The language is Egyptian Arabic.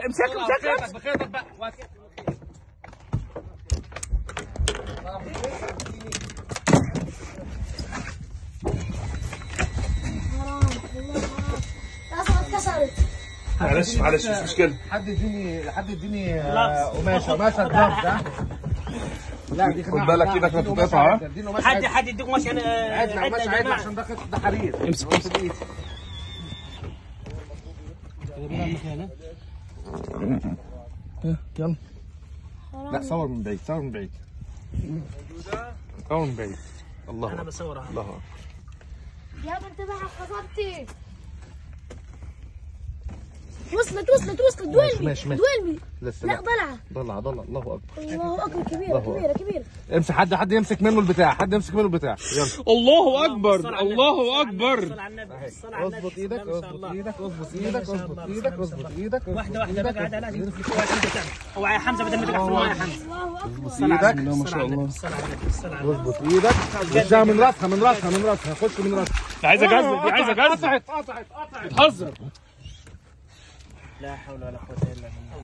امسك امسك بخيطك بقى وقت. راسها اتكسرت معلش معلش مش مشكله حد يديني حد يديني آه، قماشه قماشه جلافز ها لا دي خد بالك ايدك لا تتقطع، ها؟ اديني قماشه حد عدل. حد يديك ماشي انا عدل عدة قماشه يا عدل جماعة. عشان ده خيط ده حرير امسك امسك يلا لا صور من بعيد صور من بعيد صور من بعيد الله انا أكبر. بصورها الله أكبر. يا بنت بقى خطبتي وصلت وصلت وصلت دويلمي ماشي، ماشي. دويلمي لسه لا لا ضلع ضلع ضلع الله اكبر الله اكبر كبيره الله كبيره كبيره امسك حد حد يمسك منه البتاع حد يمسك منه البتاع يلا الله صل اكبر على النبي، الله صل على النبي، اكبر صل على النبي، صل على النبي. اظبط ايدك ما شاء اظبط الله. ايدك اظبط ايدك اظبط ايدك اظبط ايدك واحدة واحدة بقى عاد عاد اوعى حمزة اوعى يا حمزة بدل ما تقع في الماء يا حمزة الله اكبر صل على ايدك النبي، صل على النبي، صل على النبي، صل على النبي. اظبط ايدك وشها من راسها من راسها من راسها خش من راسها دي عايزه جزمه دي عايزه جزمه قطعت قطعت قطعت بتهزر لا حول ولا قوة الا بالله